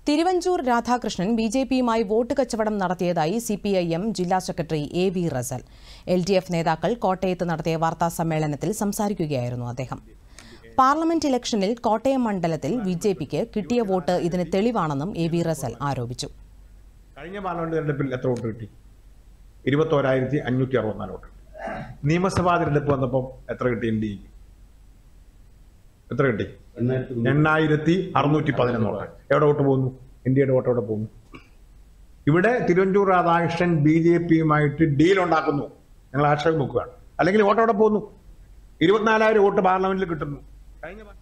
Thiruvanchoor Radhakrishnan B J പിയുമായി vote കച്ചവടം നടത്തിയതായി സി പി ഐ എം ജില്ലാ secretary A V Russell L D F നേതാക്കൾ കോട്ടയത്ത് നടത്തിയ വാർത്താ സമ്മേളനത്തിൽ സംസാരിക്കുകയായിരുന്നു അദ്ദേഹം പാർലമെന്റ് ഇലക്ഷനിൽ കോട്ടയം മണ്ഡലത്തിൽ ബി ജെ പിക്ക് കിട്ടിയ വോട്ട് ഇതിന് തെളിവാണെന്നും എ വി റസൽ ആരോപിച്ചു കഴിഞ്ഞ പാർലമെന്റ് തെരഞ്ഞെടുപ്പിൽ എത്ര വോട്ട് കിട്ടി ഇരുപത്തോരായിരത്തി അഞ്ഞൂറ്റി അറുപത്തിനാല് വോട്ട് നിയമസഭാ തെരഞ്ഞെടുപ്പ് വന്നപ്പോൾ എത്ര കിട്ടി എൻ ഡി എത്ര കിട്ടി എണ്ണായിരത്തി അറുന്നൂറ്റി പതിനൊന്ന് വോട്ട് എവിടെ വോട്ട് പോകുന്നു ഇന്ത്യയുടെ വോട്ട് എവിടെ പോകുന്നു ഇവിടെ തിരുവഞ്ചൂർ രാധാകൃഷ്ണൻ ബി ജെ പിയുമായിട്ട് ഡീൽ ഉണ്ടാക്കുന്നു ഞങ്ങൾ ആക്ഷേപം നോക്കുകയാണ് അല്ലെങ്കിൽ വോട്ട് എവിടെ പോകുന്നു ഇരുപത്തിനാലായിരം വോട്ട് പാർലമെന്റിൽ കിട്ടുന്നു കഴിഞ്ഞ